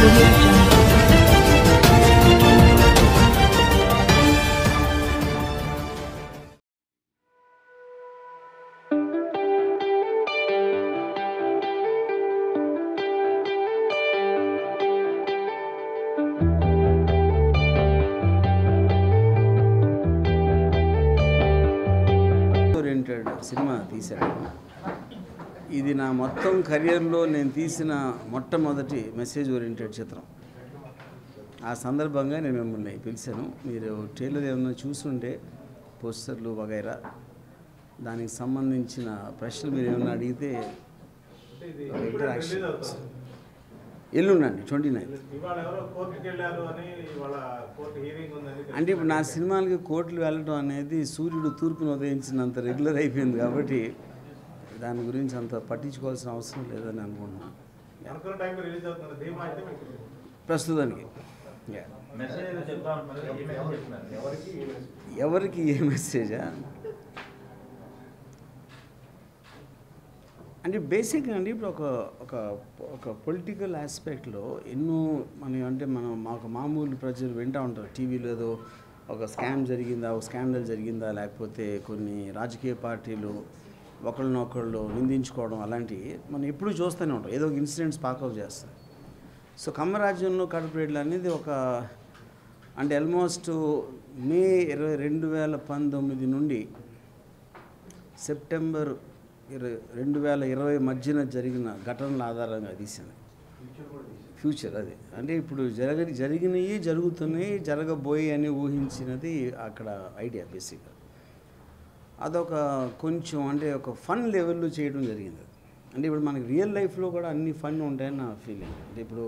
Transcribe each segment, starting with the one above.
audio jungle. Oriented cinema తీశాను ఇది నా మొత్తం కెరియర్లో నేను తీసిన మొట్టమొదటి మెసేజ్ ఓరియంటెడ్ చిత్రం ఆ సందర్భంగా నేను మిమ్మల్ని పిలిచాను మీరు ట్రైలర్ ఏమైనా చూసుంటే పోస్టర్లు వగైరా దానికి సంబంధించిన ప్రశ్నలు మీరు ఏమైనా అడిగితే ఇంటరాక్షన్ ఎల్లుండండి ట్వంటీ నైన్ ఇవాళ ఎవరో కోర్టుకి వెళ్ళారు అని ఇవాళ కోర్టు హీరింగ్ ఉందని అంటే ఇప్పుడు నా సినిమాలకి కోర్టులు వెళ్ళడం అనేది సూర్యుడు తూర్పును ఉదయించినంత రెగ్యులర్ అయిపోయింది కాబట్టి దాని గురించి అంత పట్టించుకోవాల్సిన అవసరం లేదని అనుకుంటున్నాను అనుకున్న టైంలో రిలీజ్ అవుతున్న ధీమా అయితే మీకు ప్రస్తుతానికి Yeah. మెసేజ్ ఏదో చెప్తా ఉంటున్నారు ఏ మెసేజ్ చెప్తున్నారు ఎవరికి ఏ మెసేజ్ ఎవరికి ఏ మెసేజా అంటే బేసిక్గా అండి ఇప్పుడు ఒక ఒక ఒక పొలిటికల్ ఆస్పెక్ట్లో ఎన్నో మన అంటే మనం మాకు మామూలు ప్రజలు వింటూ ఉంటారు టీవీలో ఏదో ఒక స్కామ్ జరిగిందా ఒక స్కాండల్ జరిగిందా లేకపోతే కొన్ని రాజకీయ పార్టీలు ఒకళ్ళనొకళ్ళు నిందించుకోవడం అలాంటివి మనం ఎప్పుడూ చూస్తూనే ఉంటాం ఏదో ఒక ఇన్సిడెంట్స్ పాకౌట్ చేస్తాయి సో కమ్మరాజ్యంలో కడపరేడ్లు అనేది ఒక అంటే ఆల్మోస్ట్ మే ఇరవై రెండు వేల పంతొమ్మిది నుండి సెప్టెంబర్ ఇరవై రెండు వేల ఇరవై మధ్యన జరిగిన ఘటనల ఆధారంగా తీసింది ఫ్యూచర్ అది అంటే ఇప్పుడు జరగ జరిగినవి జరుగుతున్నాయి జరగబోయి అని ఊహించినది అక్కడ ఐడియా బేసిక్గా అదొక కొంచెం అంటే ఒక ఫన్ లెవెల్లో చేయడం జరిగింది అంటే ఇప్పుడు మనకి రియల్ లైఫ్లో కూడా అన్ని ఫన్ ఉంటాయని నా ఫీలింగ్ అంటే ఇప్పుడు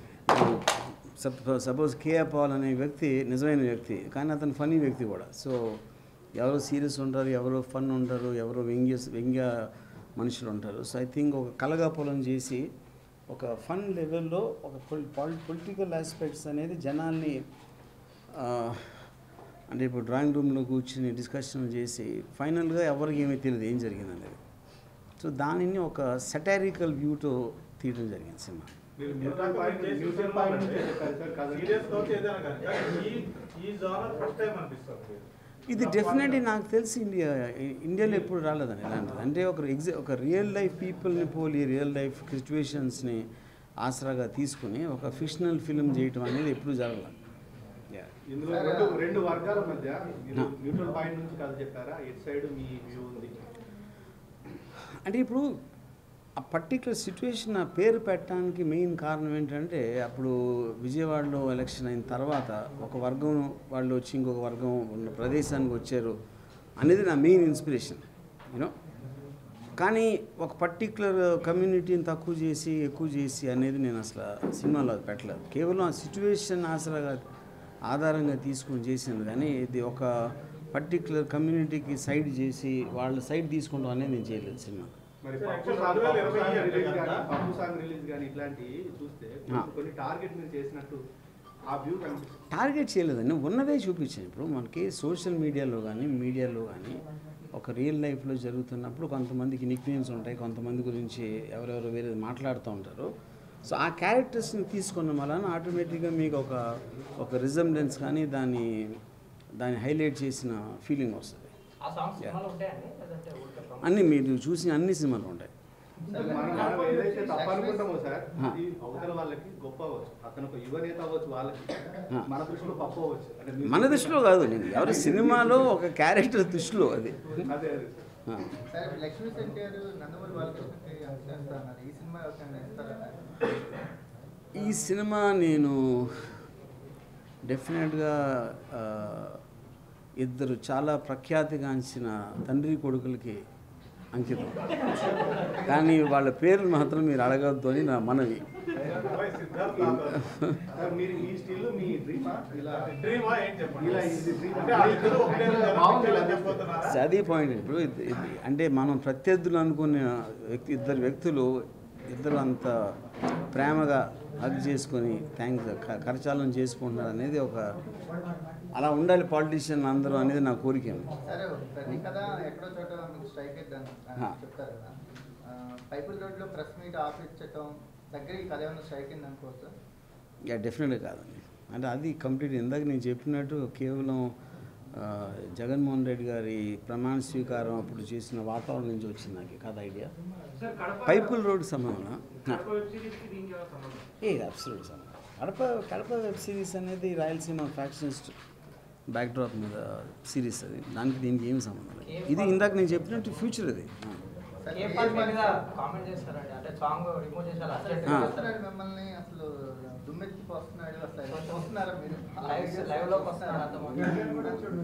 సపోజ్ కేఆ పాల్ అనే వ్యక్తి నిజమైన వ్యక్తి కానీ అతను ఫనీ వ్యక్తి కూడా సో ఎవరో సీరియస్ ఉంటారు ఎవరో ఫన్ ఉంటారు ఎవరో వ్యంగ్య వ్యంగ్య మనుషులు ఉంటారు సో ఐ థింక్ ఒక కలగాపులం చేసి ఒక ఫన్ లెవెల్లో ఒక పొలిటికల్ ఆస్పెక్ట్స్ అనేది జనాల్ని ఆ, అంటే ఇప్పుడు డ్రాయింగ్ రూమ్లో కూర్చుని డిస్కషన్ చేసి ఫైనల్గా ఎవరికి ఏమీ తెలియదు ఏం జరిగింది అనేది సో దానిని ఒక సెటారికల్ వ్యూతో తీయడం జరిగింది సినిమా మీరు న్యూట్రల్ పాయింట్ న్యూట్రల్ పాయింట్ నుంచి చెప్పారు సార్ కాదు సీరియస్ కోర్టు ఏదైనా కానీ కానీ ఈ ఈ జోనర్ ఫస్ట్ టైం అనిపిస్తుంది ఇది డెఫినెట్లీ నాకు తెలిసి ఇండియా ఇండియాలో ఎప్పుడు రాలేదని ఇలాంటిది అంటే ఒక ఎగ్జా ఒక రియల్ లైఫ్ పీపుల్ని పోలి రియల్ లైఫ్ సిచ్యువేషన్స్ని ఆసరాగా తీసుకుని ఒక ఫిక్షనల్ ఫిల్మ్ చేయటం అనేది ఎప్పుడు జరగలేదు Yeah. ఇందులో రెండు రెండు వర్గాల మధ్య మీరు న్యూట్రల్ పాయింట్ నుంచి కాదు చెప్పారా ఇటు సైడ్ మీ వ్యూ ఉంది అంటే ఇప్పుడు ఆ పర్టికులర్ సిచ్యువేషన్ ఆ పేరు పెట్టడానికి మెయిన్ కారణం ఏంటంటే అప్పుడు విజయవాడలో ఎలక్షన్ అయిన తర్వాత ఒక వర్గం వాళ్ళు వచ్చి ఇంకొక వర్గం ఉన్న ప్రదేశానికి వచ్చారు అనేది నా మెయిన్ ఇన్స్పిరేషన్ యూనో కానీ ఒక పర్టికులర్ కమ్యూనిటీని తక్కువ చేసి ఎక్కువ చేసి అనేది నేను అసలు సినిమాలో అది పెట్టలేదు కేవలం ఆ సిచ్యువేషన్ ఆసరాగా ఆధారంగా తీసుకొని చేసింది కానీ ఇది ఒక పర్టికులర్ కమ్యూనిటీకి సైడ్ చేసి వాళ్ళ సైడ్ తీసుకుంటాం అనేది నేను చేయలేదు సినిమా మరి సార్, పప్పు actually సాంగ్ 2020 పప్పు సాంగ్ రిలీజ్ అంటే కానీ కనుక పప్పు సాంగ్ రిలీజ్ కానీ ఇట్లాంటివి చూస్తే ఆ. కొన్ని టార్గెట్ మీరు చేసినట్టు ఆ వ్యూ కనిపిస్తుంది టార్గెట్ చేయలేదండి ఉన్నదే చూపించాను ఇప్పుడు మనకి సోషల్ మీడియాలో కానీ మీడియాలో కానీ ఒక రియల్ లైఫ్లో జరుగుతున్నప్పుడు కొంతమందికి నిక్నేమ్స్ ఉంటాయి కొంతమంది గురించి ఎవరెవరు వేరే మాట్లాడుతూ ఉంటారు సో ఆ క్యారెక్టర్స్ని తీసుకున్న వలన ఆటోమేటిక్గా మీకు ఒక ఒక రిజంబ్లెన్స్ కానీ దాన్ని దాన్ని హైలైట్ చేసిన ఫీలింగ్ వస్తుంది ఆ సాంగ్స్ సినిమాలో ఉంటాయండి లేదంటే ఊరికే ప్రమోషన్ అన్ని మీరు చూసిన అన్ని సినిమాలు ఉంటాయి మనం మనం ఏదైతే తప్పు అనుకుంటామో సార్ ఆ. అది అవతల వాళ్ళకి గొప్ప అవ్వచ్చు అతను ఒక యువ నేత అవ్వచ్చు వాళ్ళకి ఆ. మన దృష్టిలో పప్పు అవ్వచ్చు అంటే మీరు- మన దృష్టిలో కాదు నేను ఎవరి సినిమాలో ఒక క్యారెక్టర్ దృష్టిలో అది అదే అదే సార్ ఆ. సార్ లక్ష్మీ శెట్టి గారు నందమూరి బాలకృష్ణకి చేస్తా అన్నారు ఈ సినిమా ఎవరికైనా ఇస్తారా ఈ సినిమా నేను డెఫినెట్గా ఆ, ఇద్దరు చాలా ప్రఖ్యాతిగాంచిన తండ్రి కొడుకులకి అంకితం కానీ వాళ్ళ పేర్లు మాత్రం మీరు అడగద్దు అని నా మనవి సిద్ధార్థ్ సార్ మీరు ఈ స్టిల్ మీ డ్రీమా ఇలా డ్రీమా ఏం చెప్పండి ఇలా ఇది dream. అంటే వాళ్ళిద్దరూ ఒకటే జనాలు చెప్పబోతున్నారా సో అది పాయింట్ ఇప్పుడు ఇది- ఇది అంటే మనం ప్రత్యర్థులు అనుకునే వ్యక్తి ఇద్దరు వ్యక్తులు ఇద్దరు అంత ప్రేమగా హగ్ చేసుకొని థ్యాంక్స్ కరచాలం చేసుకుంటున్నారు అనేది ఒక అలా ఉండాలి పాలిటీషియన్ అందరూ అనేది నా కోరిక సరే ప్రతి కథ ఎక్కడో చోట మీకు స్ట్రైక్ అయిద్దాను ఆ. చెప్తారు కదా ఆ, పైపుల్ రోడ్లో ప్రెస్ మీట్ ఆఫ్ ఇచ్చటం దగ్గర ఈ కథ ఏమైనా స్ట్రైక్ అయింది అనుకోవచ్చా యా డెఫినెట్గా కాదండి అంటే అది కంప్లీట్ ఇందాక నేను చెప్పినట్టు కేవలం ఆ, జగన్మోహన్ రెడ్డి గారి ప్రమాణ స్వీకారం అప్పుడు చేసిన వాతావరణం నుంచి వచ్చింది నాకు ఈ కథ ఐడియా సార్ కడప పైపుల్ రోడ్ సంబంధం కడప వెబ్ సిరీస్కి దీనికి ఏమైనా సంబంధం ఏ అబ్సల్యూట్ సంబంధం కడప కడప వెబ్ సిరీస్ అనేది రాయలసీమ ఫ్యాక్షనిస్ట్ బ్యాక్డ్రాప్ మీద సిరీస్ అది దానికి దీనికి ఏమి సంబంధం లేదు ఇది ఇందాక నేను చెప్పినట్టు ఫ్యూచర్ అది ఆ. సార్, ఏ ఏ పార్ట్ పార్టీ మీద కామెంట్ చేస్తారండి అంటే సాంగ్ రిమూవ్ చేసారు అసలు అర్జెంట్ ఆ. చేస్తున్నాడు మిమ్మల్ని అసలు దుమ్మెత్తిపోస్తున్నాడు అసలు ఎలా చూస్తున్నారు మీరు లైవ్ లైవ్ లోకి వస్తున్నారు అంత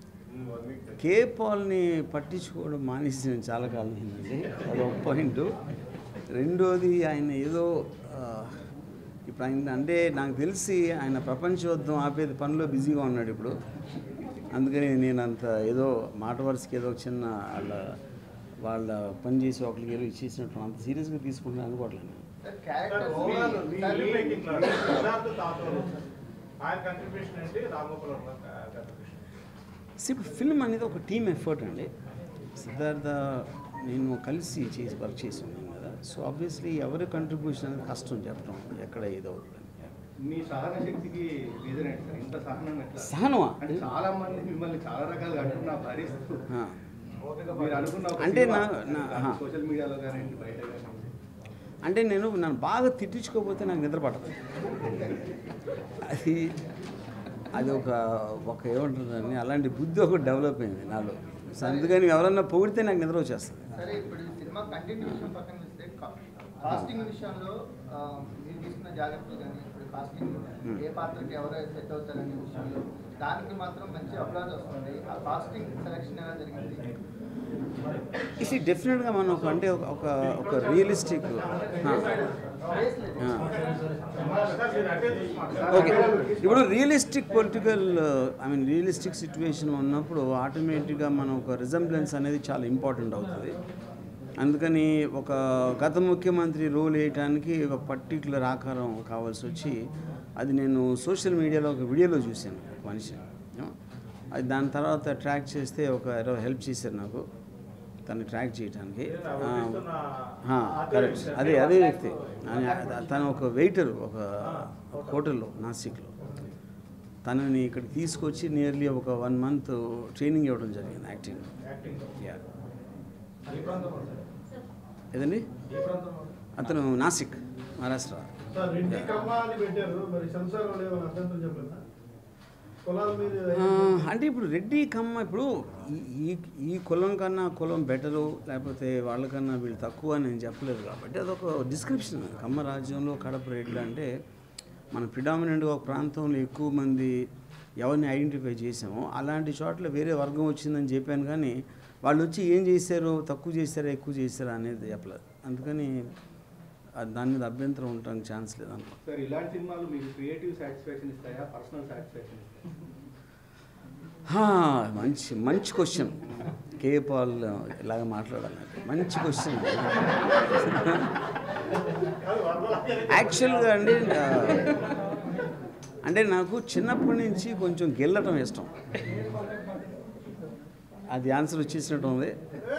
కే పాల్ని పట్టించుకోవడం మానేసి నేను చాలా కాలం అయిందండి అది ఒక పాయింట్ రెండోది ఆయన ఏదో ఆ, ఇప్పుడు ఆయన అంటే నాకు తెలిసి ఆయన ప్రపంచోద్ధం ఆపేది పనిలో బిజీగా ఉన్నాడు ఇప్పుడు అందుకని నేను అంత ఏదో మాట వరుసకి ఏదో ఒక చిన్న వాళ్ళ వాళ్ళ పని చేసి ఒకరికి ఏదో ఇచ్చేసినట్టు అంత సీరియస్గా తీసుకుంటాను అనుకోవట్లేదు నేను. సార్, క్యారెక్టర్ ఓవరాల్ మీ- మీ మేకింగ్ లో సిద్ధార్థ్ తాతోలు ఆయన కంట్రిబ్యూషన్ ఏంటి రామగోపాల్ వర్మ కంట్రిబ్యూషన్ See, ఇప్పుడు ఫిల్మ్ అనేది ఒక టీమ్ ఎఫర్ట్ అండి సిద్ధార్థ నేను కలిసి చేసి వర్క్ చేసి ఉన్నాను కదా సో ఆబ్వియస్లీ ఎవరి కంట్రిబ్యూషన్ అనేది కష్టం చెప్పడం ఎక్కడ ఏదవుతుంది మీ సహన శక్తికి రీజన్ ఏంటి సార్ ఇంత సహనం ఎట్లా సహనమా అంటే చాలా మంది మిమ్మల్ని చాలా రకాలుగా అంటున్నా భరిస్తూ ఆ. మీరు అనుకున్న ఒక అంటే సినిమా, నా- నా- ఆహా. సోషల్ మీడియాలో కానీ బయట కానీ అంటే నేను నన్ను బాగా తిట్టించుకోకపోతే నాకు నిద్ర పడదు అది అది ఒక ఒక ఏమంటుందని అలాంటి బుద్ధి ఒకటి డెవలప్ అయింది నాలో సో అందుకని ఎవరన్నా పొగిడితే నాకు నిద్ర వచ్చేస్తుంది సరే ఇప్పుడు ఈ సినిమా కంటెంట్ విషయం పక్కన చూస్తే కా- కాస్టింగ్ విషయంలో ఆ, మీరు తీసుకున్న జాగ్రత్తలు కానీ ఇప్పుడు కాస్టింగ్ ఏ పాత్రకి ఎవరు సెట్ అవుతారనే విషయంలో దానికి మాత్రం మంచి అప్లాజ్ వస్తుంది ఆ కాస్టింగ్ సెలెక్షన్ ఎలా జరిగింది ఇది డెఫినెట్గా మనం ఒక అంటే ఒక- ఒక ఒక రియలిస్టిక్ Face లేదు. సార్ మీరు అంటే చూసి మాట్లాడారు. ఓకే ఇప్పుడు realistic political I mean realistic situation ఉన్నప్పుడు ఆటోమేటిక్గా మనం ఒక రిజంబ్లెన్స్ అనేది చాలా ఇంపార్టెంట్ అవుతుంది అందుకని ఒక గత ముఖ్యమంత్రి రోల్ వేయటానికి ఒక పర్టికులర్ ఆకారం కావాల్సి వచ్చి అది నేను సోషల్ మీడియాలో ఒక వీడియోలో చూశాను ఒక మనిషిని ఏమో. అది దాని తర్వాత ట్రాక్ చేస్తే ఒక ఎవరో హెల్ప్ చేశారు నాకు తను ట్రాక్ చేయడానికి కరెక్ట్ అదే అదే వ్యక్తి ఆయన- తను ఒక వెయిటర్ ఒక ఒక హోటల్లో నాసిక్లో తనని ఇక్కడికి తీసుకొచ్చి నియర్లీ ఒక వన్ మంత్ ట్రైనింగ్ ఇవ్వడం జరిగింది యాక్టింగ్ యాక్టింగ్ యా ఈ ప్రాంతం ఉంది. ఏదండి ఈ ప్రాంతం ఉంది. అతను నాసిక్ మహారాష్ట్ర సార్ రెడ్డి కమ్మ అని పెట్టారు మరి సంసారం లేవని అభ్యంతరం చెప్పలేదా కులాల మీద ఆ, అంటే ఇప్పుడు రెడ్డి కమ్మ ఇప్పుడు ఈ- ఈ ఈ కులం కన్నా ఆ కులం బెటరు లేకపోతే వాళ్ళకన్నా వీళ్ళు తక్కువ అని నేను చెప్పలేదు కాబట్టి అదొక డిస్క్రిప్షన్ కమ్మ రాజ్యంలో కడప రెడ్లు అంటే మన ప్రిడామినెంట్గా ఒక ప్రాంతంలో ఎక్కువ మంది ఎవరిని ఐడెంటిఫై చేసామో అలాంటి చోట్ల వేరే వర్గం వచ్చిందని చెప్పాను కానీ వాళ్ళు వచ్చి ఏం చేశారో తక్కువ చేశారా ఎక్కువ చేశారా అనేది చెప్పలేదు అందుకని అది దాని మీద అభ్యంతరం ఉండడానికి ఛాన్స్ లేదన్నమాట సార్ ఇలాంటి సినిమాలు మీకు క్రియేటివ్ సాటిస్ఫాక్షన్ ఇస్తాయా పర్సనల్ సాటిస్ఫాక్షన్ ఇస్తాయా హా, మంచి మంచి క్వశ్చన్ కే పాల్ ఇలాగ మాట్లాడాలి మంచి క్వశ్చన్ యాక్చువల్గా అండి ఆ, అంటే నాకు చిన్నప్పటి నుంచి కొంచెం గెల్లటం ఇష్టం అది ఆన్సర్ వచ్చేసినట్టు ఉంది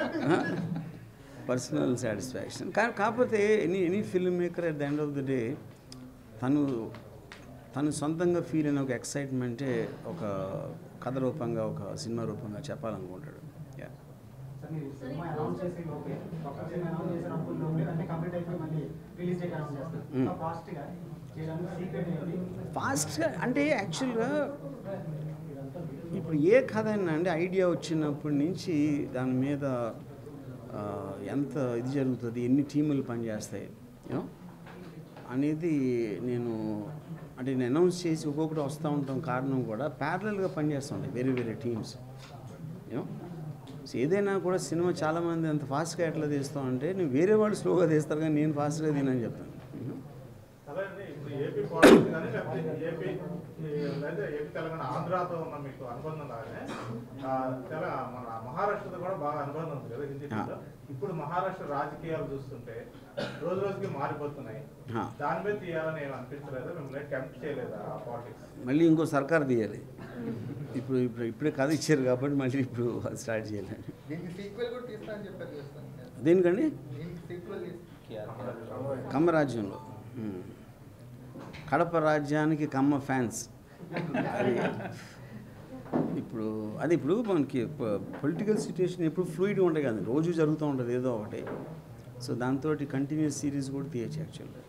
పర్సనల్ సాటిస్ఫాక్షన్ కానీ కాకపోతే any any film maker at the end of the day తను తను సొంతంగా ఫీల్ అయిన ఒక ఎక్సైట్మెంటే ఒక కథ రూపంగా ఒక సినిమా రూపంగా చెప్పాలనుకుంటాడు యా సార్ మీరు సినిమా అనౌన్స్ చేసి ఓకే ఒక సినిమా అనౌన్స్ చేసినప్పుడు అన్ని కంప్లీట్ అయిపోయి మళ్ళీ రిలీజ్ డేట్ అనౌన్స్ చేస్తారు మ్మ్. ఇంకా ఫాస్ట్గా చేయడానికి సీక్రెట్ ఏంటి ఫాస్ట్గా అంటే యాక్చువల్గా ఇప్పుడు ఏ కథ అయినా అంటే ఐడియా వచ్చినప్పటి నుంచి దాని మీద ఆ, ఎంత ఇది జరుగుతుంది ఎన్ని టీములు పనిచేస్తాయి యూనో అనేది నేను అంటే నేను అనౌన్స్ చేసి ఒక్కొక్కటి వస్తూ ఉంటాం కారణం కూడా ప్యారలల్గా పనిచేస్తుంటాయి వేరే వేరే టీమ్స్ యూనో సో ఏదైనా కూడా సినిమా చాలామంది అంత ఫాస్ట్గా ఎట్లా తీస్తామంటే నేను వేరే వాళ్ళు స్లోగా తీస్తారు కానీ నేను ఫాస్ట్గా తినని చెప్తాను యూనో అదే అండి ఇప్పుడు ఏపీ పాలిటిక్స్ కానీ లేకపోతే ఏపీ ఈ లేదా ఏపీ తెలంగాణ ఆంధ్రాతో ఉన్న మీకు అనుబంధం లాగానే ఆ, తెల మన మహారాష్ట్రతో కూడా బాగా అనుబంధం ఉంది కదా హిందీ ఆ. ఫిల్మ్లో. ఇప్పుడు మహారాష్ట్ర రాజకీయాలు చూస్తుంటే రోజు రోజుకి మారిపోతున్నాయి ఆ. దాని మీద తీయాలని ఏమి అనిపించలేదా మిమ్మల్ని టెంప్ట్ చేయలేదా ఆ పాలిటిక్స్ మళ్ళీ ఇంకో సర్కార్ తీయాలి ఇప్పుడు ఇప్పుడు ఇప్పుడే కథ ఇచ్చారు కాబట్టి మళ్ళీ ఇప్పుడు అది స్టార్ట్ చేయాలి దీనికి సీక్వెల్ కూడా తీస్తా అని చెప్పారు చేస్తాను దేనికండి దీనికి సీక్వెల్ తీసి కమ్మరాజ్యంలో ఉమ్. కడప రాజ్యానికి కమ్మ ఫ్యాన్స్ అది ఇప్పుడు అది ఇప్పుడు మనకి పొలిటికల్ సిచ్యుయేషన్ ఎప్పుడు ఫ్లూయిడ్గా ఉంటాయి కదా రోజు జరుగుతూ ఉంటుంది ఏదో ఒకటి సో దాంతో కంటిన్యూస్ సిరీస్ కూడా తీయచ్చు యాక్చువల్గా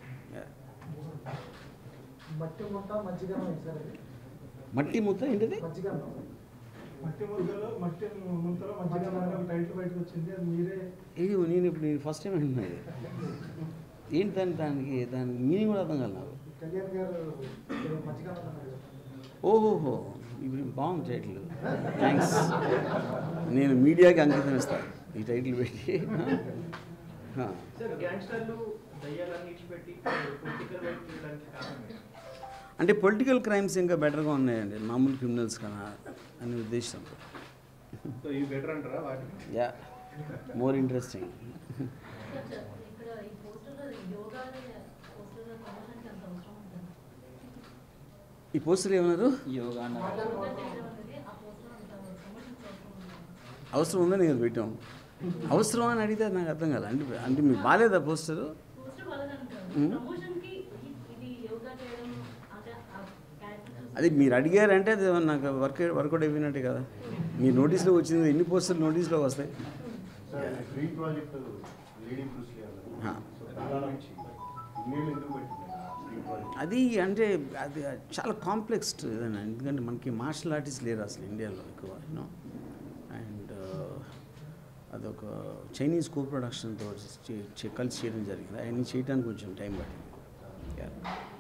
మట్టి ముట్ట మజ్జిగ సార్ అది మట్టి ముద్ద ఏంటిది మజ్జిగ మట్టి ముద్దలో మట్టి ముంతలో మధ్యగా మనకి ఒక టైటిల్ బయటకు వచ్చింది అది మీరే ఇది నేను ఇప్పుడు నేను ఫస్ట్ టైం వింటున్నా ఇది ఏంటి దాని దానికి దాని మీనింగ్ కూడా అర్థం కాదు నాకు కళ్యాణ్ గారు మజ్జిగ అన్నారు ఓహోహో ఇప్పుడు బాగుంది టైటిల్ థ్యాంక్స్ నేను మీడియాకి అంకితం ఇస్తాను ఈ టైటిల్ పెట్టి ఆ. సార్ గ్యాంగ్స్టర్లు దయ్యాలన్నీ ఇచ్చిపెట్టి పొలిటికల్ వైపు వెళ్ళడానికి కారణం ఏంటి? అంటే పొలిటికల్ క్రైమ్స్ ఇంకా బెటర్గా ఉన్నాయండి మామూలు క్రిమినల్స్ కన్నా అనే ఉద్దేశంతో సో ఇవి బెటర్ అంటారా వాటిని యా మోర్ ఇంట్రెస్టింగ్ ఇక్కడ ఈ పోస్టర్లో యోగా అనే పోస్టర్లో ప్రమోషన్కి అంత అవసరం ఉంటుంది ఈ పోస్టర్ ఏమన్నారు యోగా చేయడం అనేది ఆ పోస్టర్ అంత ప్రమోషన్కి అవసరం ఉంటుంది అవసరం ఉందని నేను పెట్టాం అవసరం అని అడిగితే నాకు అర్థం కాదు అంటే అంటే మీకు బాగాలేదా పోస్టరు పోస్టర్ వాళ్ళదంటారు మ్మ్. ప్రమోషన్కి ఇ- ఇది యోగా చేయడం అంటే ఆ క్యారెక్టర్ అది మీరు అడిగారంటే అది నాకు వర్క్ వర్కౌట్ అయిపోయినట్టే కదా మీ నోటీస్లో వచ్చింది ఎన్ని పోస్టర్లు నోటీస్లో వస్తాయి డ్రీమ్ ప్రాజెక్ట్ లీడింగ్ బ్రూస్లీ హా. అన్నారు సో దాని నుంచి ఇన్నేళ్ళు ఎందుకు పెట్టింది డ్రీమ్ ప్రాజెక్ట్ అది అంటే అది చాలా కాంప్లెక్స్ ఏదైనా ఎందుకంటే మనకి మార్షల్ ఆర్టిస్ట్ లేరు అసలు ఇండియాలో ఎక్కువ యూనో అండ్ అదొక చైనీస్ కో ప్రొడక్షన్తో చే- చే- కలిసి చేయడం జరిగింది అవన్నీ చేయడానికి కొంచెం టైం పట్టింది Yeah.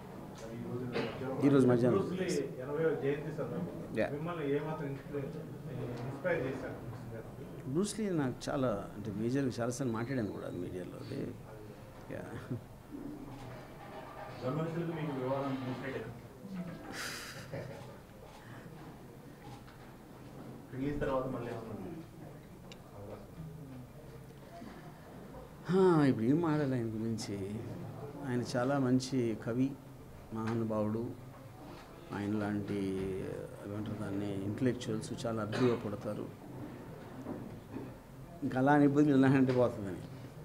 ఈరోజు మధ్యాహ్నం బ్రూస్ లీ ఎనభై జయంతి సందర్భంగా Yeah. మిమ్మల్ని ఏమాత్రం ఇన్స్పైర్ ఇన్స్పైర్ చేశారు బ్రూస్ గారు? బ్రూస్లీ నాకు చాలా అంటే మేజర్గా చాలాసార్లు మాట్లాడాను కూడా మీడియాలో అది యా జర్నలిస్టులకు మీకు వివాదం చూసినట్టే రిలీజ్ తర్వాత మళ్ళీ ఏమన్నా హా, ఇప్పుడు ఏం మాట్లాడాలి ఆయన గురించి ఆయన చాలా మంచి కవి మహానుభావుడు ఆయన లాంటి ఏమంటారు దాన్ని ఇంటలెక్చువల్స్ చాలా అద్భుతంగా పడతారు ఇంకా అలా అని ఇబ్బందులు ఇలా అంటే పోతుందని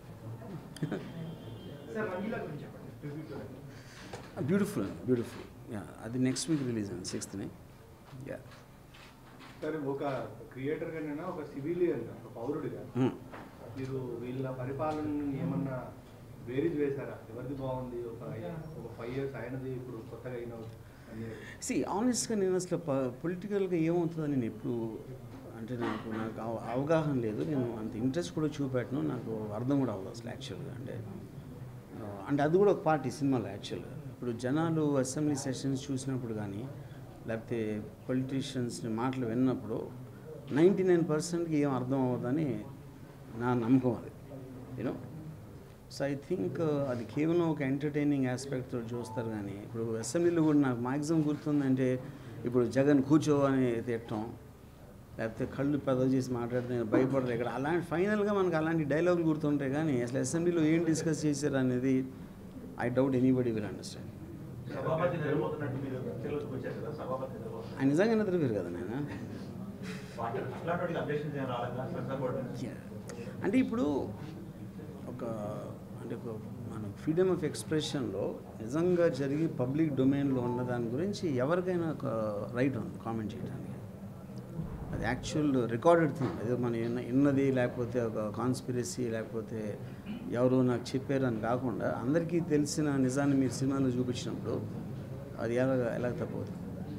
సార్ రంగీలా గురించి చెప్పండి ట్రిబ్యూట్ చూడండి బ్యూటిఫుల్ బ్యూటిఫుల్ యా అది నెక్స్ట్ వీక్ రిలీజ్ అండి సిక్స్త్ని యా సరే ఒక క్రియేటర్గానైనా ఒక సివిలియన్ ఒక పౌరుడిగా మీరు వీళ్ళ పరిపాలనని ఏమన్నా బేరీజ్ వేశారా ఎవరిది బాగుంది ఒక ఒక ఫైవ్ ఇయర్స్ ఆయనది ఇప్పుడు కొత్తగా అయిన అని సి ఆనెస్ట్గా నేను అసలు పొలిటికల్గా ఏమవుతుందని నేను ఎప్పుడు అంటే నాకు నాకు అవ- అవగాహన లేదు నేను అంత ఇంట్రెస్ట్ కూడా చూపెట్టను నాకు అర్థం కూడా అవ్వదు అసలు యాక్చువల్గా అంటే ఆ, అంటే అది కూడా ఒక పార్టీ సినిమాలో యాక్చువల్గా ఇప్పుడు జనాలు అసెంబ్లీ సెషన్స్ చూసినప్పుడు కానీ లేకపోతే పొలిటీషియన్స్ని మాటలు విన్నప్పుడు నైంటీ నైన్ పర్సెంట్కి ఏం అర్థం అవ్వదని నా నమ్మకం అది యూనో సో ఐ థింక్ అది కేవలం ఒక ఎంటర్టైనింగ్ ఆస్పెక్ట్తో చూస్తారు కానీ ఇప్పుడు అసెంబ్లీలో కూడా నాకు మ్యాక్సిమం గుర్తుందంటే ఇప్పుడు జగన్ కూర్చో అని తిట్టడం లేకపోతే కళ్ళు పెద్ద చేసి మాట్లాడితే భయపడరు ఇక్కడ అలాంటి ఫైనల్గా మనకు అలాంటి డైలాగులు గుర్తుంటాయి కానీ అసలు అసెంబ్లీలో ఏం డిస్కస్ చేశారు అనేది I doubt anybody will understand సభాపతి నిలబోతున్నట్టు మీరు తెలుగుకి వచ్చారు కదా సభాపతి నిలబోతున్నారు ఆయన నిజంగా నిద్రపోయారు కదా నాయన వాటి అట్లాంటి అబ్జెక్షన్స్ ఏం రాలేదా శ్రద్ధ పడుతుంది అంటే ఇప్పుడు ఒక అంటే ఒక మన ఫ్రీడమ్ ఆఫ్ ఎక్స్ప్రెషన్లో నిజంగా జరిగి పబ్లిక్ డొమైన్లో ఉన్న దాని గురించి ఎవరికైనా ఒక రైట్ ఉంది కామెంట్ చేయడానికి అది యాక్చువల్ రికార్డెడ్ థింగ్ అదే మనం విన్న విన్నది లేకపోతే ఒక కాన్స్పిరసీ లేకపోతే ఎవరో నాకు చెప్పారు అని కాకుండా అందరికీ తెలిసిన నిజాన్ని మీరు సినిమాలో చూపించినప్పుడు అది ఎలా ఎలా తప్పవుతుంది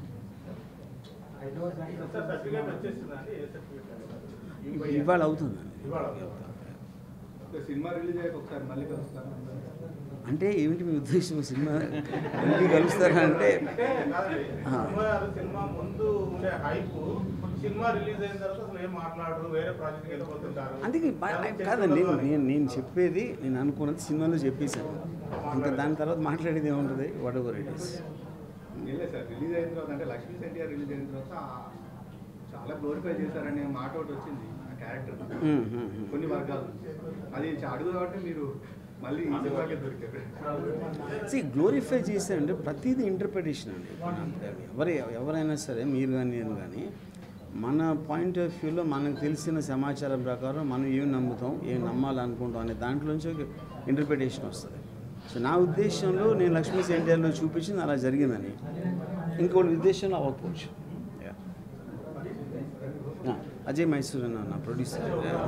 సార్ సర్టిఫికేట్ వచ్చేసిందండి ఏ సర్టిఫికేట్ ఇవాళ అవుతుందండి ఇవాళ. ఒక సినిమా రిలీజ్ అయ్యాక ఒకసారి మళ్ళీ కలుస్తాను అంటే ఏమిటి మీ ఉద్దేశం సినిమా మళ్ళీ కలుస్తారా అంటే అంటే కాదండి ఆ. సినిమా సినిమా ముందు ఉండే హైప్ సినిమా రిలీజ్ అయిన తర్వాత అసలు ఏం మాట్లాడరు వేరే ప్రాజెక్ట్కి వెళ్ళిపోతుంటారు అందుకే బా- కాదండి నేను నేను నేను చెప్పేది నేను అనుకున్నది సినిమాలో చెప్పేశాను ఇంకా దాని తర్వాత మాట్లాడేది ఏముంటుంది వాట్ ఎవర్ ఇట్ ఈస్ లేదు సార్ రిలీజ్ అయిన తర్వాత అంటే లక్ష్మీ ఎన్టీఆర్ రిలీజ్ అయిన తర్వాత ఆ- చాలా గ్లోరిఫై చేశారనే మాట ఒకటి వచ్చింది ఆ క్యారెక్టర్ కొన్ని వర్గాలు అది చా- అడుగు కాబట్టి మీరు మళ్ళీ ఈ సినిమాకే దొరికారు సి గ్లోరిఫై చేశారంటే ప్రతిదీ ఇంటర్ప్రిటేషన్ అండి ఎవరు ఎవరైనా సరే మీరు కానీ నేను కానీ మన పాయింట్ ఆఫ్ వ్యూలో మనకు తెలిసిన సమాచారం ప్రకారం మనం ఏం నమ్ముతాం ఏం నమ్మాలనుకుంటాం అనే దాంట్లోంచి ఇంటర్ప్రిటేషన్ వస్తుంది సో నా ఉద్దేశంలో నేను లక్ష్మీ ఎన్టీఆర్లో చూపించింది అలా జరిగిందని ఇంకోటి ఉద్దేశంలో అవ్వకపోవచ్చు Yeah. Yeah. అజయ్ మైసూర్ అన్న నా ప్రొడ్యూసర్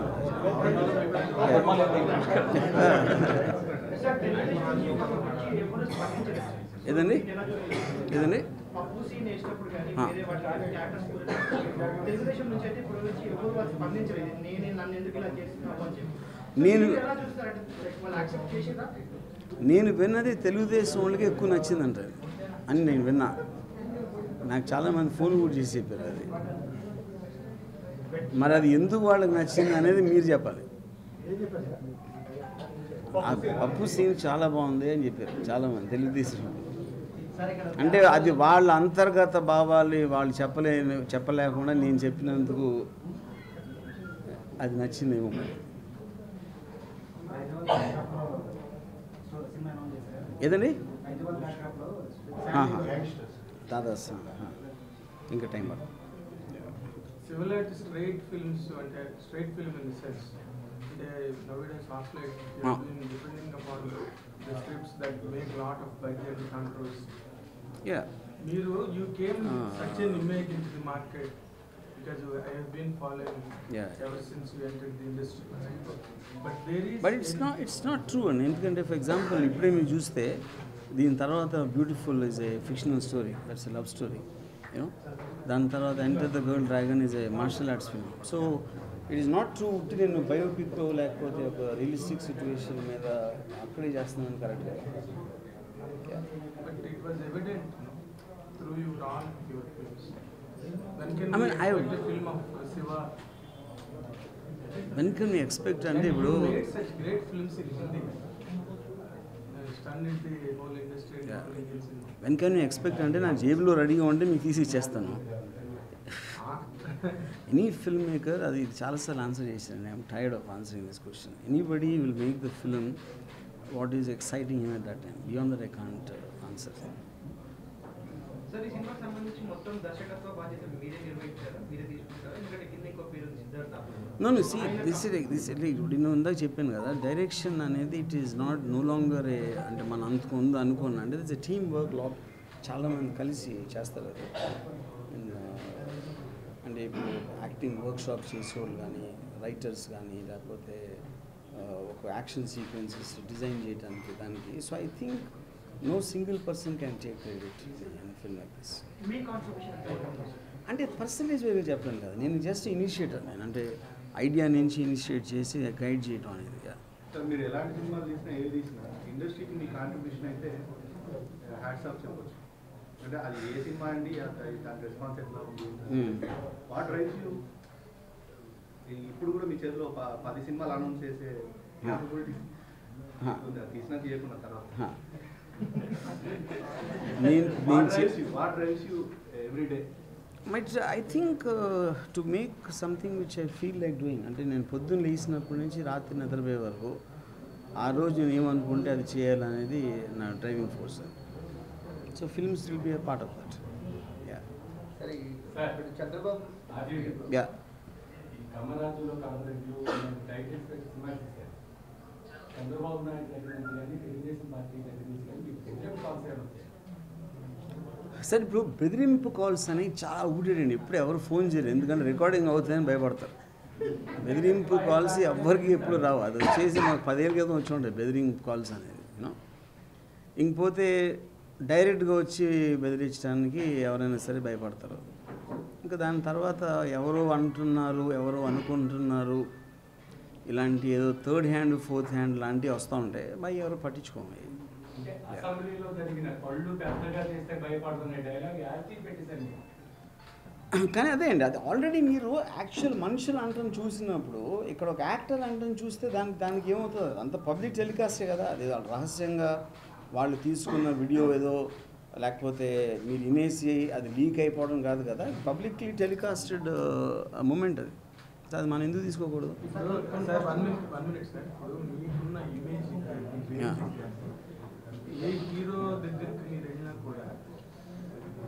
ఏదండి ఏదండి పప్పు సీన్ వేసినప్పుడు కానీ ఆ. వేరే వాళ్ళ క్యారెక్టర్స్ గురించి తెలుగుదేశం నుంచి అయితే ఇప్పుడు వచ్చి ఎవరు వాళ్ళు స్పందించలేదు నేనే నన్ను ఎందుకు ఇలా చేస్తున్నావు అని చెప్పి నేను- మీరు ఎలా చూస్తారంటే like వాళ్ళు యాక్సెప్ట్ చేసిందా నేను విన్నది తెలుగుదేశం వాళ్ళకి ఎక్కువ నచ్చిందంట అని నేను విన్నా నాకు చాలామంది ఫోన్ కూడా చేసి చెప్పారు అది మరి అది ఎందుకు వాళ్ళకి నచ్చింది అనేది మీరు చెప్పాలి ఆ పప్పు సీన్ చాలా బాగుంది అని చెప్పారు చాలామంది తెలుగుదేశం వాళ్ళు. అంటే అది వాళ్ళ అంతర్గత భావాలు వాళ్ళు చెప్పలే చెప్పలేకుండా నేను చెప్పినందుకు అది నచ్చిందేమో మరి. సినిమా అనౌన్స్ చేశారు ఏదండి హైదరాబాద్ బ్యాక్డ్రాప్లో ఆహా. దాదా సార్ ఇంకా టైం పడుతుంది Similar to straight films, అంటే straight film in the sense, they nowadays Half-Life, they Ah. have been depending upon the scripts that make lot of budget controls. Yeah మీరు you came Ah. such an image into the market because you- I have been following Yeah. ever since you entered the industry. But there is. But it's not it's not true అండి ఎందుకంటే for example ఇప్పుడే మీరు చూస్తే దీని తర్వాత beautiful is a fictional story that's a love story you know దాని తర్వాత enter the girl dragon is a martial arts film so it is not true ఉట్టి నేను బయోపిక్ లేకపోతే ఒక రియలిస్టిక్ సిచ్యువేషన్ మీద అక్కడే చేస్తున్నాను correct But it was evident no, through your all your films. When can I we mean, I- expect a film of uh, Shiva? When can me expect అంటే And ఇప్పుడు you made such great films in Hindi. Uh, stunned the whole industry, Yeah. including in cinema. When can me expect అంటే నా జేబులో రెడీగా ఉంటే మీకు తీసి ఇచ్చేస్తాను ఎనీ ఫిల్మ్ మేకర్ అది చాలాసార్లు ఆన్సర్ చేశాను I'm tired of answering this question anybody will make the film what is exciting him at that time beyond that I can't answer sir ఈ సినిమాకి సంబంధించి మొత్తం దర్శకత్వ బాధ్యత మీరే నిర్వహించారా మీరే తీసుకుంటారా ఎందుకంటే కింద ఇంకో పేరు ఉంది Siddhartha no no see this this ఇప్పుడు నేను ఇందాక చెప్పాను కదా డైరెక్షన్ అనేది it is not no longer a అంటే మన అంతకు ఉంది అనుకున్నా అంటే ఇట్స్ టీమ్ వర్క్ లాట్ చాలామంది కలిసి చేస్తారు అది And, uh, అంటే ఇప్పుడు యాక్టింగ్ వర్క్ షాప్ చేసేవాళ్ళు కానీ రైటర్స్ కానీ లేకపోతే uh, ఒక యాక్షన్ సీక్వెన్సెస్ డిజైన్ చేయడానికి దానికి so I think no single person can take credit in film like this మీ కాంట్రిబ్యూషన్ ఎంత ఉంటుంది? అంటే పర్సంటేజ్ వేరే చెప్పలేను కదా నేను జస్ట్ ఇనిషియేటర్ నేను అంటే ఐడియా నుంచి ఇనిషియేట్ చేసి గైడ్ చేయడం అనేది సార్ మీరు ఎలాంటి సినిమాలు తీసినా ఏది తీసినా ఇండస్ట్రీకి మీ కాంట్రిబ్యూషన్ అయితే హ్యాట్స్ ఆఫ్ చెప్పొచ్చు అంటే అది ఏ సినిమా అండి అది దాని రెస్పాన్స్ ఎట్లా ఉంది Hmm. వాట్ రైట్స్ యూ ఇప్పుడు కూడా మీ చేతిలో ప- పది సినిమాలు అనౌన్స్ చేసే capability Huh. ఉంది. అది తీసినా చేయకున్న తర్వాత Huh. నేను నేను వాట్ చే- drives you what drives you every day but I think to make something which I feel like doing అంటే నేను పొద్దున్న లేచినప్పటి నుంచి రాత్రి నిద్రపోయే వరకు ఆ రోజు నేను ఏమనుకుంటే అది చేయాలనేది నా driving force so films will be a part of that yeah సరే ఇప్పుడు చంద్రబాబు యా కమరాజులో కామరెడ్లు టైటిల్స్ పెట్టి సినిమా తీశారు చంద్రబాబు నాయుడు దగ్గర నుంచి కానీ తెలుగుదేశం పార్టీ దగ్గర నుంచి కానీ మీకు బెదిరింపు కాల్స్ ఏమైనా వచ్చాయి సార్ ఇప్పుడు బెదిరింపు కాల్స్ అనేవి చాలా ఊడాడండి ఇప్పుడు ఎవరు ఫోన్ చేయరు ఎందుకంటే రికార్డింగ్ అవుతుందని భయపడతారు బెదిరింపు కాల్స్ ఎవ్వరికి ఎప్పుడు రావు అది వచ్చేసి మాకు పదేళ్ళ క్రితం వచ్చి ఉంటాయి బెదిరింపు కాల్స్ అనేది యూనో ఇంకపోతే డైరెక్ట్గా వచ్చి బెదిరించడానికి ఎవరైనా సరే భయపడతారు ఇంకా దాని తర్వాత ఎవరో అంటున్నారు ఎవరో అనుకుంటున్నారు ఇలాంటి ఏదో థర్డ్ హ్యాండ్ ఫోర్త్ హ్యాండ్ లాంటివి వస్తూ ఉంటాయి మరి ఎవరు పట్టించుకోము అవి. అంటే అసెంబ్లీలో జరిగిన పళ్ళు పెద్దగా చేస్తే భయపడుతున్న డైలాగ్ యాక్టీ పెట్టేశారు మీరు. కానీ అదే అండి అది ఆల్రెడీ మీరు యాక్చువల్ మనుషులు అంటని చూసినప్పుడు ఇక్కడ ఒక యాక్టర్ అంటని చూస్తే దానికి దానికి ఏమవుతుంది అంత పబ్లిక్ టెలికాస్టే కదా అది వాళ్ళు రహస్యంగా వాళ్ళు తీసుకున్న వీడియో ఏదో లేకపోతే మీరు వినేసి అది లీక్ అయిపోవడం కాదు కదా పబ్లిక్లీ టెలికాస్టెడ్ మూమెంట్ అది సో అది మనం ఎందుకు తీసుకోకూడదు sir one minute one minute sir ఇప్పుడు మీకున్న ఇమేజ్ Yeah. ఏ హీరో దగ్గరికి మీరు వెళ్ళినా కూడా they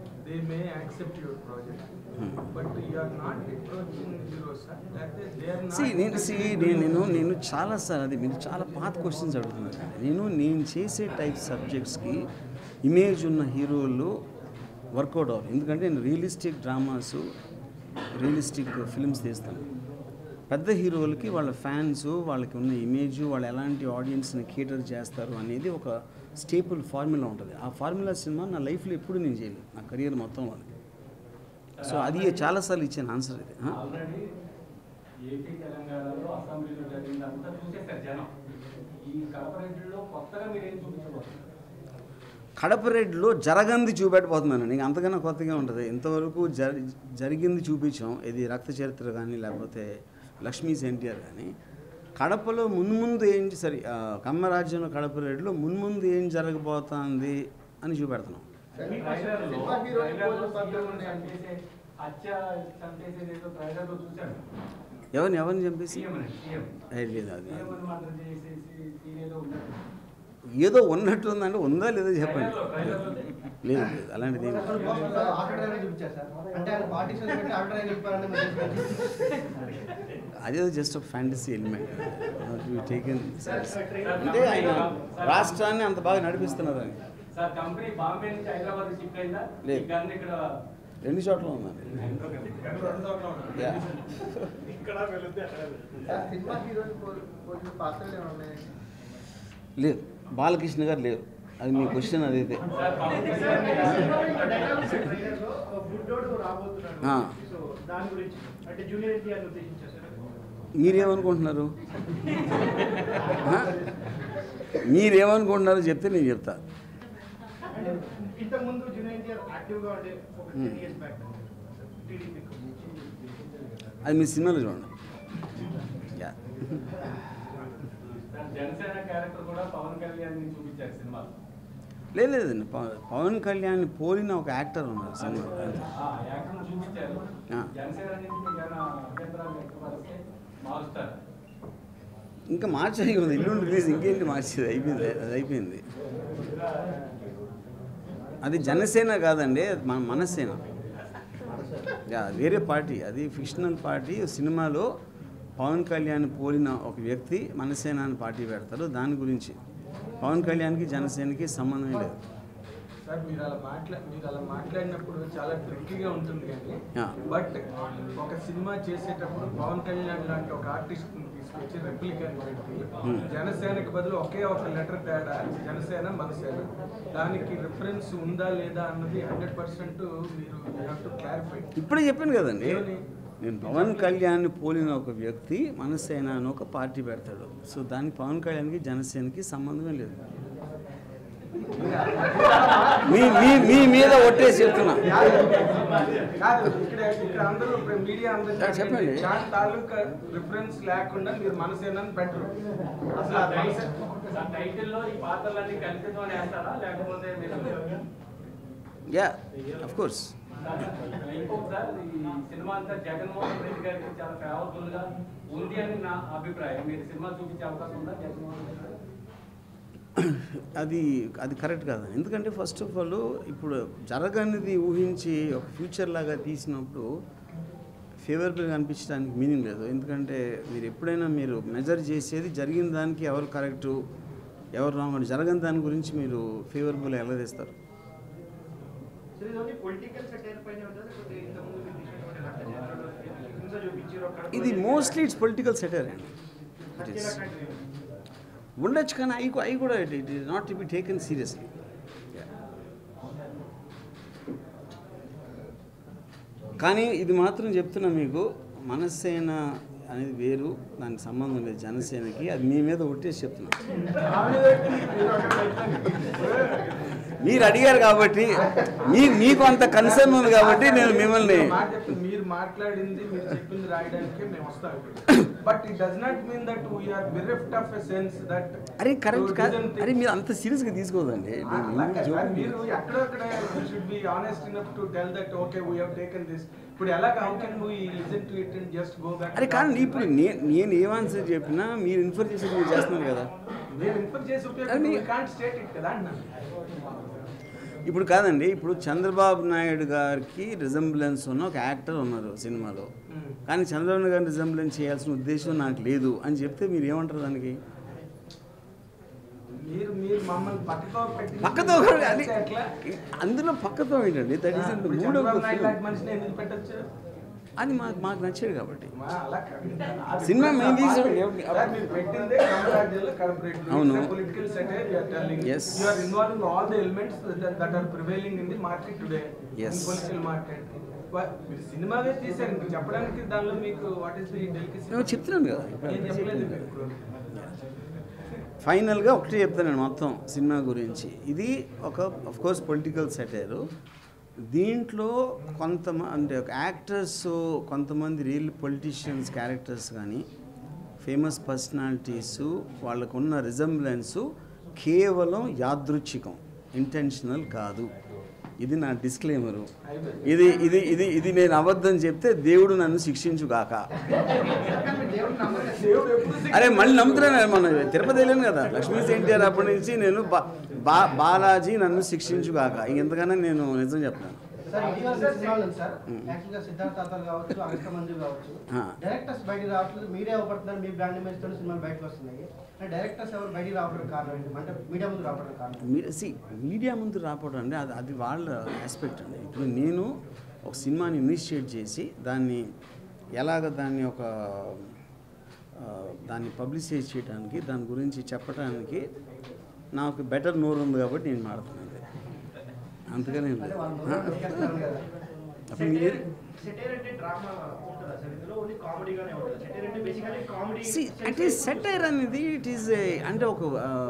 may accept your project, Hmm. but you are not approaching heroes, sir. That is, they are not. See నేను సి నేను నేను నేను చాలా సార్ అది మీరు చాలా పాత క్వశ్చన్స్ అడుగుతున్నారు నేను నేను చేసే టైప్ సబ్జెక్ట్స్కి ఇమేజ్ ఉన్న హీరోలు వర్కౌట్ అవ్వాలి ఎందుకంటే నేను రియలిస్టిక్ డ్రామాస్ రియలిస్టిక్ ఫిల్మ్స్ తీస్తాను పెద్ద హీరోలకి వాళ్ళ ఫ్యాన్స్ వాళ్ళకి ఉన్న ఇమేజ్ వాళ్ళు ఎలాంటి ఆడియన్స్ని కేటర్ చేస్తారు అనేది ఒక స్టేపుల్ ఫార్ములా ఉంటుంది ఆ ఫార్ములా సినిమా నా లైఫ్లో ఎప్పుడు నేను చేయలేదు నా కెరియర్ మొత్తంలో సో అది చాలాసార్లు ఇచ్చిన ఆన్సర్ ఇది ఆ? ఆల్రెడీ ఏపీ తెలంగాణలో అసెంబ్లీలో జరిగిందంతా చూసేసారు జనం ఈ కార్పొరేట్లో కొత్తగా మీరు ఏం చూపించబోతున్నారు కడప రెడ్లో జరగంది చూపెట్టబోతున్నాను నీకు అంతకన్నా కొత్తగా ఉంటుంది ఇంతవరకు జరి జరిగింది చూపించాం ఇది రక్త చరిత్ర కానీ లేకపోతే లక్ష్మీస్ ఎన్టీఆర్ కానీ కడపలో మున్ముందు ఏం సరే ఆ, కమ్మరాజ్యంలో కడప రెడ్లో మున్ముందు ఏం జరగబోతుంది అని చూపెడుతున్నాం ట్రైలర్లో సినిమా హీరోని ట్రైలర్లో పోలీసు పద్ధతులు సీఎం ఉన్నాయండి. చంపేసే హత్య చంపేసేది ఏదో ట్రైలర్లో చూశాను ఎవరిని ఎవరిని చంపేసి సీఎం అని సీఎం ఏ, లేదు అది సీఎం అని మర్డర్ చేసేసి సీన్ ఏదో ఉన్నట్టు ఏదో ఉన్నట్టు ఉందంటే ఉందా లేదో చెప్పండి ట్రైలర్లో లేదు లేదు అలాంటిది ఏం లేదు. ఆటో డ్రైవర్ చూపించారు సార్ అంటే ఆయన పార్టీషన్ పెట్టి ఆటో డ్రైవర్ చెప్పారని మీరు అదేదో జస్ట్ ఒక ఫ్యాంటసీ ఎలిమెంట్ టేకెన్ అంటే ఆయన రాష్ట్రాన్ని అంత బాగా నడిపిస్తున్నారని సార్ కంపెనీ బాంబే నుంచి హైదరాబాద్ షిఫ్ట్ అయిందా లేదు. ఈ గన్ ఇక్కడ రెండు చోట్ల ఉందండి Yeah. ఇక్కడ వెళితే అక్కడ వెళితే. సార్, సినిమా హీరోని పోలి- పోలిన పాత్రలు ఏమైనా ఉన్నాయండి లేదు బాలకృష్ణ గారు లేరు అది మీ క్వశ్చన్ అదైతే సార్ పవన్ కళ్యాణ్ ట్రైలర్లో బుడ్డోడు రాబోతున్నాడు ఆ. సో దాని గురించి అంటే జూనియర్ ఎన్టీఆర్ ఉద్దేశించారు మీరేమనుకుంటున్నారు ఆ? మీరేమనుకుంటున్నారో చెప్తే నేను చెప్తా అంటే ఇంతకుముందు జూనియర్ ఎన్టీఆర్ యాక్టివ్గా ఉండే ఒక Hmm. Ten years back TDP అది మీ సినిమాలో చూడండి యా సార్ జనసేన క్యారెక్టర్ కూడా పవన్ కళ్యాణ్ ని చూపించారు సినిమాలో లేదు లేదండి పవ- పవన్ కళ్యాణ్ పోలిన ఒక యాక్టర్ ఉన్నారు సినిమాలో అంతే. ఆ యాక్టర్ చూపించారు ఆ. జనసేన నుంచి మీకు ఏమైనా అభ్యంతరాలు వ్యక్తపరిస్తే మారుస్తారు ఇంకా మార్చి ఉంది ఇల్లు రిలీజ్ ఇంకేంటి మార్చేది అయిపోయింది అది అయిపోయింది అది జనసేన కాదండి అది మన మనసేన యా వేరే పార్టీ అది ఫిక్షనల్ పార్టీ సినిమాలో పవన్ కళ్యాణ్ పోలిన ఒక వ్యక్తి మనసేన అని పార్టీ పెడతారు దాని గురించి పవన్ కళ్యాణ్కి జనసేనకి సంబంధం లేదు సార్ మీరు అలా మాట్లా మీరు అలా మాట్లాడినప్పుడు చాలా ట్రిక్కీగా ఉంటుంది కానీ Yeah. బట్ ఒక సినిమా చేసేటప్పుడు పవన్ కళ్యాణ్ లాంటి ఒక ఆర్టిస్ట్ తీసుకొచ్చి రెప్లికాని పెట్టి Hmm. జనసేనకి బదులు ఒకే ఒక లెటర్ తేడా జనసేన మనసేన దానికి రిఫరెన్స్ ఉందా లేదా అన్నది హండ్రెడ్ పర్సెంట్ మీరు హ్యావ్ టు క్లారిఫై ఇప్పుడే చెప్పాను కదండి ఏమని? నేను పవన్ కళ్యాణ్ పోలిన ఒక వ్యక్తి మనసేన అని ఒక పార్టీ పెడతాడు సో దానికి పవన్ కళ్యాణ్కి జనసేనకి సంబంధమే లేదు మీ మీ మీ మీద ఒట్టేసి చెప్తున్నా కాదు ఇక్కడ ఇక్కడ అందరూ మీడియా అందరూ చెప్పండి. దాని తాలూకా రిఫరెన్స్ లేకుండా మీరు మనసేనని పెట్టరు అసలు ఆ మనసే- సార్ టైటిల్లో ఈ పాత్రలన్నీ కల్పితం అని వేస్తారా లేకపోతే మీరు యా అఫ్ కోర్స్ ఇంకొకసారి ఈ సినిమా అంతా జగన్మోహన్ రెడ్డి గారికి చాలా ఫేవరబుల్ గా ఉంది అని నా అభిప్రాయం మీరు సినిమా చూపించే అవకాశం ఉందా జగన్మోహన్ రెడ్డి గారు అది అది కరెక్ట్ కాదు ఎందుకంటే ఫస్ట్ ఆఫ్ ఆల్ ఇప్పుడు జరగనిది ఊహించి ఒక ఫ్యూచర్ లాగా తీసినప్పుడు ఫేవరబుల్గా అనిపించడానికి మీనింగ్ లేదు ఎందుకంటే మీరు ఎప్పుడైనా మీరు మెజర్ చేసేది జరిగిన దానికి ఎవరు కరెక్టు ఎవరు రాంగ్ అని జరగని దాని గురించి మీరు ఫేవరబుల్ ఎలా తెస్తారు సో ఇది ఓన్లీ పొలిటికల్ సెటైర్ పైన ఉంటుంది లేకపోతే ఇంతకుముందు మీరు తీసినటువంటి రక్త చరిత్రలో హింస చూపించారు అక్కడ ఇది మోస్ట్లీ ఇట్స్ పొలిటికల్ సెటర్ అండి ఇట్ హత్యల ఈస్ కంటే ఉండొచ్చు కానీ అవి అవి కూడా it it is not to be taken seriously కానీ ఇది మాత్రం చెప్తున్నా మీకు మనసేన అనేది వేరు దానికి సంబంధం లేదు జనసేనకి అది మీ మీద ఒట్టేసి చెప్తున్నా మీరు అడిగారు కాబట్టి మీ మీకు అంత కన్సర్న్ ఉంది కాబట్టి నేను మిమ్మల్ని మాట చెప్పండి, మీరు మాట్లాడింది మీరు చెప్పింది రాయడానికి మేము వస్తాం but it does not mean that we're bereft of a sense that అరే కరెక్ట్ కాదు అరే మీరు అంత సీరియస్గా తీసుకోదండి మీరు ఎక్కడక్కడ should be honest enough to tell that okay we have taken this ఇప్పుడు ఎలా how can we listen to it and just go back అరే కానీ ఇప్పుడు నేను నేను ఏం ఆన్సర్ చెప్పినా మీరు ఇన్ఫర్ చేసి మీరు చేస్తున్నారు కదా నేను ఇన్ఫర్ చేసి అది ఉపయోగం మీ- కాంట్ స్టేట్ ఇట్ కదా అన్న ఇప్పుడు కాదండి ఇప్పుడు చంద్రబాబు నాయుడు గారికి రిజంబ్లెన్స్ ఉన్న ఒక యాక్టర్ ఉన్నారు సినిమాలో కానీ చంద్రబాబు నాయుడు గారిని రిజంబ్లెన్స్ చేయాల్సిన ఉద్దేశం నాకు లేదు అని చెప్తే మీరు ఏమంటారు దానికి మీరు మీరు మమ్మల్ని పక్కతో పెట్టి పక్కతో కూడా అది ఎట్లా అందులో పక్కతో ఏంటండి దట్ ఈస్ ఇప్పుడు mood of Chandrababu the Naidu లాంటి ఫిల్మ్ మనిషిని ఎందుకు పెట్టొచ్చు అది మాకు మాకు నచ్చేది కాబట్టి మా అలా కాదు. సినిమా మేము తీసాం. సార్, మీరు పెట్టిందే కమరాజ్యంలో corporate. అవును. It's a political satire you are telling. Yes. You are involving all the elements that, that are prevailing in the market today. Yes. In political market. Wha- మీరు సినిమావే తీశారు ఇంక చెప్పడానికి దానిలో మీకు వాట్ ఈస్ ది డెలికసీ నేను చెప్తున్నాను కదా నేను చెప్పలేదు మీకు ఇప్పుడు. ఫైనల్గా ఒకటి చెప్తాను మొత్తం సినిమా గురించి ఇది ఒక కోర్స్ పొలిటికల్ సెటైరు దీంట్లో కొంతమంది అంటే ఒక యాక్టర్స్ కొంతమంది రియల్ పొలిటీషియన్స్ క్యారెక్టర్స్ కానీ ఫేమస్ పర్సనాలిటీస్ వాళ్ళకున్న రిజంబ్లెన్స్ కేవలం యాదృచ్ఛికం ఇంటెన్షనల్ కాదు ఇది నా డిస్క్లైమరు ఇది ఇది ఇది ఇది నేను అబద్ధం చెప్తే దేవుడు నన్ను శిక్షించుగాక దేవుడు ఎప్పుడు అరే మళ్ళీ నమ్ముతున్నాను మన తిరుపతి వెళ్ళాను కదా లక్ష్మీ ఎన్టీఆర్ అప్పటి నుంచి నేను బా బా బాలాజీ నన్ను శిక్షించుగాక ఇంకెంతకన్నా నేను నిజం చెప్తాను సార్ ఇటీవల సినిమాలు ఉంది సార్ యాక్చువల్గా సిద్ధార్థ తాతలు కావచ్చు అనుష్క మంజు కావచ్చు ఆ. డైరెక్టర్స్ బయటికి రావట్లేదు మీడియా అవపడుతున్నారు మీ బ్రాండ్ ఇమేజ్ తో సినిమాలు బయటకు వస్తున్నాయి డైరెక్టర్స్ ఎవరు బయటికి రావడం కారణం ఏంటి అంటే మీడియా ముందు రావడం కారణం మీరు సి మీడియా ముందు రావడం అంటే అది అది వాళ్ళ ఆస్పెక్ట్ అండి ఇప్పుడు నేను ఒక సినిమాని ఇనిషియేట్ చేసి దాన్ని ఎలాగ దాన్ని ఒక ఆ, దాన్ని పబ్లిసైజ్ చేయడానికి దాని గురించి చెప్పడానికి నాకు బెటర్ నోరు ఉంది కాబట్టి నేను మాడుతున్నాను అంతగానే ఏం లేదు. ఆ? అప్పుడు మీరు సెటైర్ అంటే డ్రామా ఉంటుందా సార్ ఇందులో ఓన్లీ కామెడీగానే ఉంటుందా సెటైర్ అంటే బేసికలీ కామెడీ సి అంటే సెటైర్ అనేది ఇట్ ఈస్ అంటే ఒక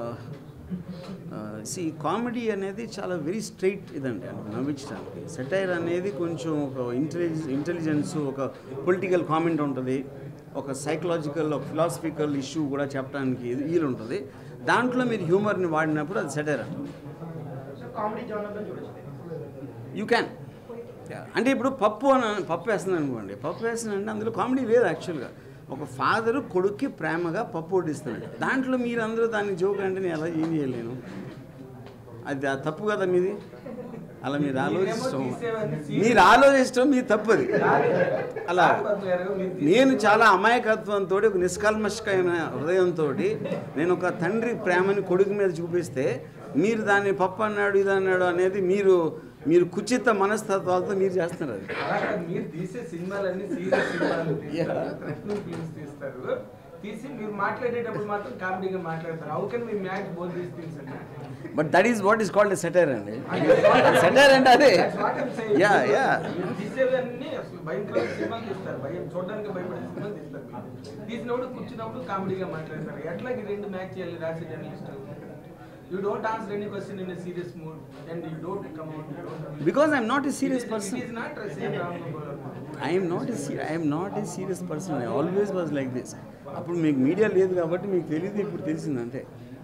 సి కామెడీ అనేది చాలా వెరీ స్ట్రైట్ ఇదండి అంటే నవ్వించడానికి సెటైర్ అనేది కొంచెం ఒక ఇంటెలిజెన్స్ ఇంటెలిజెన్స్ ఒక పొలిటికల్ కామెంట్ ఉంటుంది ఒక సైకలాజికల్ ఒక ఫిలాసఫికల్ ఇష్యూ కూడా చెప్పడానికి ఇది వీలు ఉంటుంది దాంట్లో మీరు హ్యూమర్ని వాడినప్పుడు అది సెటైర్ అంటుంది సో కామెడీ జానర్లో చూడొచ్చు యూ క్యాన్ అంటే ఇప్పుడు పప్పు అని పప్పు వేస్తుంది అనుకోండి పప్పు వేస్తుందంటే అందులో కామెడీ లేదు యాక్చువల్గా ఒక ఫాదరు కొడుక్కి ప్రేమగా పప్పు వడ్డిస్తున్నాడు దాంట్లో మీరు అందరూ దాన్ని జోక్ అంటే నేను ఎలా ఏం చేయలేను అది ఆ తప్పు కదా మీది అలా మీరు ఆలోచిస్తాం మీరు ఆలోచిస్తాం మీ తప్పు అది అలా నేను చాలా అమాయకత్వంతో ఒక నిష్కల్మషమైన హృదయంతో నేను ఒక తండ్రి ప్రేమని కొడుకు మీద చూపిస్తే మీరు దాన్ని పప్పు అన్నాడు ఇది అన్నాడు అనేది మీరు మీరు కుచిత మనస్తత్వాలతో మీరు చేస్తున్నారు అది అలా కాదు, మీరు తీసే సినిమాలన్నీ సీరియస్ సినిమాలు తీస్తారు థ్రెటనింగ్ ఫిల్మ్స్ తీస్తారు తీసి మీరు మాట్లాడేటప్పుడు మాత్రం కామెడీగా మాట్లాడతారు how can me match both these things అండి but that is what is called satire అండి సెటైర్ అంటే అదే యా యా మీరు తీసేవన్నీ అసలు భయంకరమైన సినిమాలు తీస్తారు భయం చూడడానికి భయపడే సినిమాలు తీస్తారు మీరు. తీసినప్పుడు కూర్చున్నప్పుడు కామెడీగా మాట్లాడతారు ఎట్లా ఈ రెండు మ్యాచ్ చేయాలి రాసే journalist you don't answer any question in serious mood and you don't come out because I'm not a serious person it is not same Ram I am not a se- I am not a serious person. I always was like this. అప్పుడు మీకు media లేదు కాబట్టి మీకు తెలియదు ఇప్పుడు తెలిసింది అంతే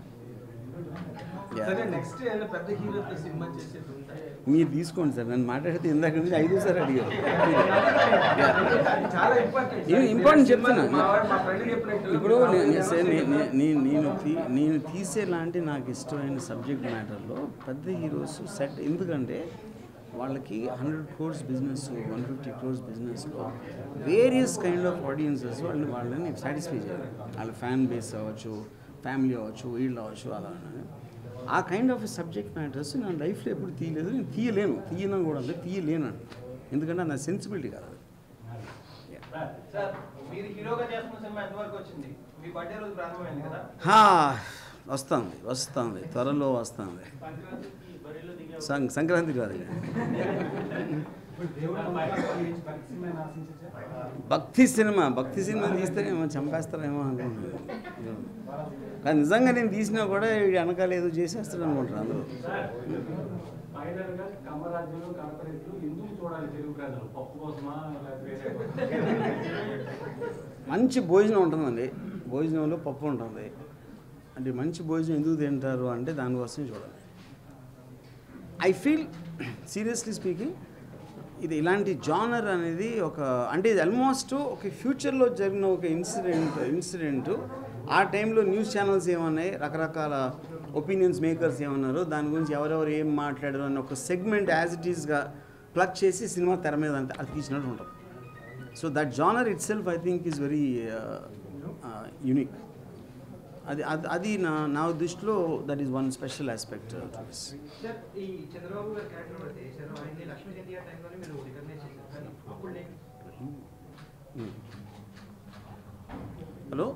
Yeah. సరే నెక్స్ట్ ఏదైనా పెద్ద హీరోతో సినిమా చేసేది ఉందా మీరు తీసుకోండి సార్ నన్ను మాట్లాడితే ఇందాక నుంచి ఐదు సార్ అడిగారు చాలా ఇంపార్టెంట్ ఇది ఇంపార్టెంట్ చెప్తున్నా మా వాడు- మా ఫ్రెండ్ చెప్పినట్టు ఇప్పుడు నే- నే- సరే, నే- నే- నే- నేను తీ- నేను తీసేలాంటి నాకు ఇష్టమైన సబ్జెక్ట్ మ్యాటర్లో పెద్ద హీరోస్ సెట్ ఎందుకంటే వాళ్ళకి hundred crores business one fifty crores బిజినెస్లో వేరియస్ కైండ్ ఆఫ్ ఆడియన్సెస్ వాళ్ళని వాళ్ళని సాటిస్ఫై చేయాలి వాళ్ళ ఫ్యాన్ బేస్ అవ్వచ్చు ఫ్యామిలీ అవ్వచ్చు వీళ్ళు అవ్వచ్చు అలా అని. ఆ కైండ్ ఆఫ్ సబ్జెక్ట్ మ్యాటర్స్ నా లైఫ్లో ఎప్పుడు తీయలేదు నేను తీయలేను తీయను కూడా లేదు తీయలేను ఎందుకంటే నా సెన్సిబిలిటీ కాదు అది. సార్ మీరు హీరోగా చేస్తున్న సినిమా ఎంతవరకు వచ్చింది మీ బర్త్డే రోజు ప్రారంభమైంది కదా హా, వస్తుంది వస్తుంది త్వరలో వస్తుంది సం- సంక్రాంతికి రాదు ఇక. భక్తి సినిమా భక్తి సినిమా తీస్తే ఏమో చంపేస్తారేమో అనుకుంటున్నాను కానీ నిజంగా నేను తీసినా కూడా వీడు వెనకాల ఏదో చేసేస్తాడు అనుకుంటారు అందరూ ఫైనల్ గా కమరాజ్యంలో కార్పొరేట్లు ఎందుకు చూడాలి తెలుగు ప్రజలు పప్పు కోసమా లేకపోతే వేరే మంచి భోజనం ఉంటుందండి భోజనంలో పప్పు ఉంటుంది అంటే మంచి భోజనం ఎందుకు తింటారు అంటే దానికోసం చూడాలి ఐ ఫీల్ సీరియస్లీ స్పీకింగ్ ఇది ఇలాంటి జానర్ అనేది ఒక అంటే ఇది ఆల్మోస్ట్ ఒక ఫ్యూచర్లో జరిగిన ఒక ఇన్సిడెంట్ ఇన్సిడెంట్ ఆ టైంలో న్యూస్ ఛానల్స్ ఏమన్నాయి రకరకాల ఒపీనియన్స్ మేకర్స్ ఏమన్నారో దాని గురించి ఎవరెవరు ఏం మాట్లాడారు అని ఒక సెగ్మెంట్ యాజ్ ఇట్ ఈస్గా ప్లగ్ చేసి సినిమా తెర మీద అంతే అది తీసినట్టు ఉంటుంది so that genre itself I think is very unique అది అది అది నా నా దృష్టిలో that is one special aspect sir ఈ చంద్రబాబు గారి క్యారెక్టర్ అయితే సార్ ఆయన్ని లక్ష్మీ చంద్ర టైంలోనే మీరు రికగ్నైజ్ చేశారు కానీ అప్పుడు లేని హలో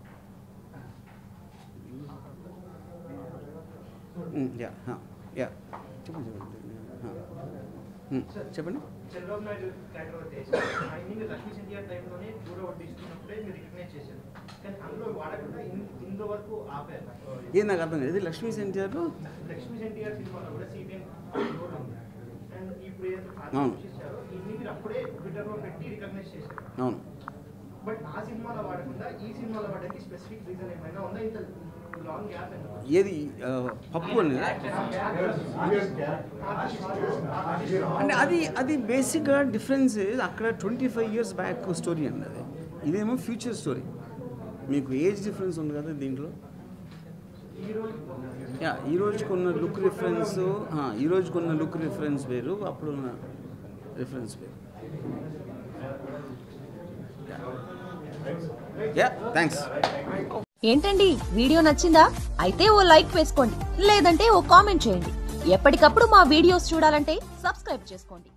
యా యా చెప్పండి చెప్పండి Hmm, చెప్పండి చంద్రబాబు నాయుడు క్యారెక్టర్ అయితే సార్ ఆయన్ని మీరు లక్ష్మీ చంద్ర టైంలోనే దూర వడ్డిస్తున్నప్పుడే మీరు రికగ్నైజ్ చేశారు కానీ అందులో వాడకుండా ఇన్- ఇంతవరకు ఆపారు ఏం నాకు అర్థం లేదు లక్ష్మీ సెంటర్లో లక్ష్మీ ఎన్టీఆర్ సినిమాలో కూడా సిబిఎన్ రోల్ ఉంది అండ్ ఇప్పుడు ఏదైతే అవును. చేశారో ఇన్ని మీరు అప్పుడే ట్విట్టర్లో పెట్టి రికగ్నైజ్ చేశారు అవును బట్ ఆ సినిమాలో వాడకుండా ఈ సినిమాలో వాడడానికి స్పెసిఫిక్ రీజన్ ఏమైనా ఉందా ఇంత లాంగ్ గ్యాప్ ఏది ఆ, పప్పు అని అంటే అది అది బేసిక్గా డిఫరెన్స్ అక్కడ twenty five years back story అండి అది ఇదేమో ఫ్యూచర్ స్టోరీ మీకు ఏజ్ డిఫరెన్స్ ఉంది కదా దీంట్లో యా ఈ రోజుకున్న లుక్ రిఫరెన్స్ ఈ రోజుకున్న లుక్ రిఫరెన్స్ వేరు అప్పుడున్న రిఫరెన్స్ వేరు యా థ్యాంక్స్ ఏంటండి వీడియో నచ్చిందా అయితే ఓ లైక్ వేసుకోండి లేదంటే ఓ కామెంట్ చేయండి ఎప్పటికప్పుడు మా వీడియోస్ చూడాలంటే సబ్స్క్రైబ్ చేసుకోండి